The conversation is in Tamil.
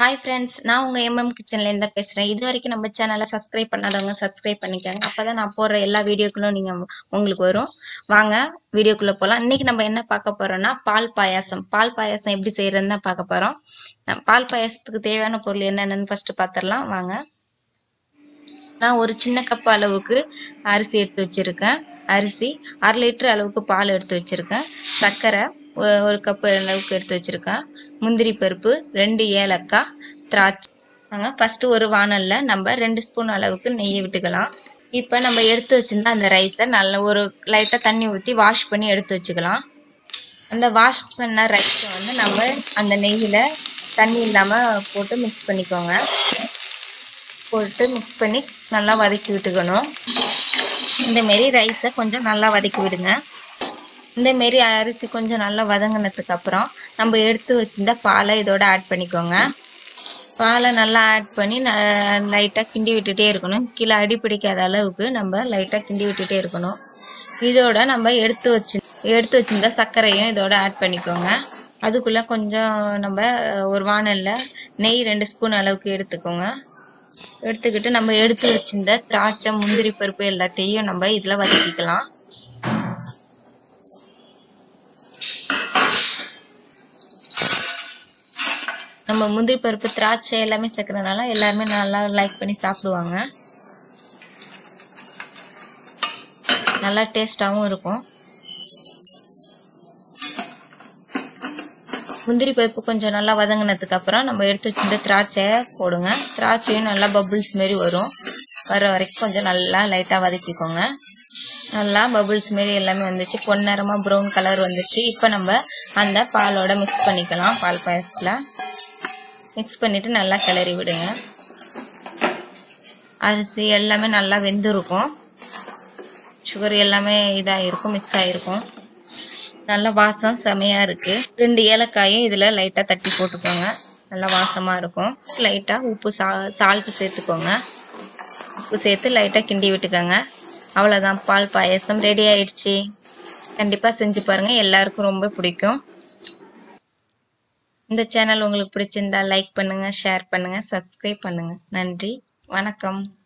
ஹாய் ஃப்ரெண்ட்ஸ் நான் உங்கள் எம்எம் கிச்சன்லேருந்து தான் பேசுகிறேன் இது வரைக்கும் நம்ம சேனலை சப்ஸ்கிரைப் பண்ணாதவங்க சப்ஸ்கிரைப் பண்ணிக்கோங்க அப்போ தான் நான் போடுற எல்லா வீடியோக்களும் நீங்கள் உங்களுக்கு வரும் வாங்க வீடியோக்குள்ளே போகலாம் இன்றைக்கி நம்ம என்ன பார்க்க போகிறோம்னா பால் பாயாசம் பால் பாயாசம் எப்படி செய்கிறதுன்னு தான் பார்க்க போகிறோம் பால் பாயாசத்துக்கு தேவையான பொருள் என்னென்னு ஃபஸ்ட்டு பார்த்துடலாம் வாங்க நான் ஒரு சின்ன கப் அளவுக்கு அரிசி எடுத்து வச்சுருக்கேன் அரிசி அரை லிட்டர் அளவுக்கு பால் எடுத்து வச்சுருக்கேன் சர்க்கரை ஒ- ஒரு கப் அளவுக்கு எடுத்து வச்சுருக்கேன் முந்திரி பருப்பு ரெண்டு ஏலக்காய் திராட்சை வாங்க ஃபஸ்ட்டு ஒரு வானலில் நம்ம ரெண்டு ஸ்பூன் அளவுக்கு நெய்யை விட்டுக்கலாம் இப்போ நம்ம எடுத்து வச்சிருந்த அந்த ரைஸை நல்லா ஒரு லைட்டாக தண்ணி ஊற்றி வாஷ் பண்ணி எடுத்து வச்சுக்கலாம் அந்த வாஷ் பண்ண ரைஸை வந்து நம்ம அந்த நெய்யில் தண்ணி இல்லாமல் போட்டு மிக்ஸ் பண்ணிக்கோங்க போட்டு மிக்ஸ் பண்ணி நல்லா வதக்கி விட்டுக்கணும் இந்த மாரி ரைஸை கொஞ்சம் நல்லா வதக்கி விடுங்க இந்த மாரி அரிசி கொஞ்சம் நல்லா வதங்கினதுக்கு அப்புறம் நம்ம எடுத்து வச்சிருந்த பாலை இதோட ஆட் பண்ணிக்கோங்க பாலை நல்லா ஆட் பண்ணி லைட்டாக கிண்டி விட்டுட்டே இருக்கணும் கீழே அடி பிடிக்காத அளவுக்கு நம்ம லைட்டாக கிண்டி விட்டுட்டே இருக்கணும் இதோட நம்ம எடுத்து வச்சு எடுத்து வச்சிருந்த சர்க்கரையும் இதோட ஆட் பண்ணிக்கோங்க அதுக்குள்ளே கொஞ்சம் நம்ம ஒரு வானலில் நெய் ரெண்டு ஸ்பூன் அளவுக்கு எடுத்துக்கோங்க எடுத்துக்கிட்டு நம்ம எடுத்து வச்சிருந்த திராட்சை முந்திரி பருப்பு எல்லாத்தையும் நம்ம இதில் வதக்கிக்கலாம் நம்ம முந்திரி பருப்பு திராட்சை எல்லாமே சேர்க்கறதுனால எல்லாருமே நல்லா லைக் பண்ணி சாப்பிடுவாங்க நல்லா டேஸ்டாகவும் இருக்கும் முந்திரி பருப்பு கொஞ்சம் நல்லா வதங்கினதுக்கு அப்புறம் நம்ம எடுத்து வச்சிருந்த திராட்சையை போடுங்க திராட்சையும் நல்லா பபுள்ஸ் மாரி வரும் வர வரைக்கும் கொஞ்சம் நல்லா லைட்டாக வதக்கிக்கோங்க நல்லா பபுள்ஸ் மாரி எல்லாமே வந்துச்சு பொன்னிறமா ப்ரௌன் கலர் வந்துச்சு இப்போ நம்ம அந்த பாலோட மிக்ஸ் பண்ணிக்கலாம் பால் பாயசத்தில் மிக்ஸ் பண்ணிட்டு நல்லா கிளறி விடுங்க அரிசி எல்லாமே நல்லா வெந்திருக்கும் சுகர் எல்லாமே இதாக இருக்கும் மிக்ஸ் ஆகிருக்கும் நல்ல வாசம் செமையா இருக்கு ரெண்டு ஏலக்காயும் இதுல லைட்டா தட்டி போட்டுக்கோங்க நல்லா வாசமா இருக்கும் லைட்டா உப்பு சா சால்ட் சேர்த்துக்கோங்க உப்பு சேர்த்து லைட்டா கிண்டி விட்டுக்கோங்க அவ்வளவுதான் பால் பாயசம் ரெடி ஆயிடுச்சு கண்டிப்பா செஞ்சு பாருங்க எல்லாருக்கும் ரொம்ப பிடிக்கும் இந்த சேனல் உங்களுக்கு பிடிச்சிருந்தா லைக் பண்ணுங்க ஷேர் பண்ணுங்க சப்ஸ்கிரைப் பண்ணுங்க நன்றி வணக்கம்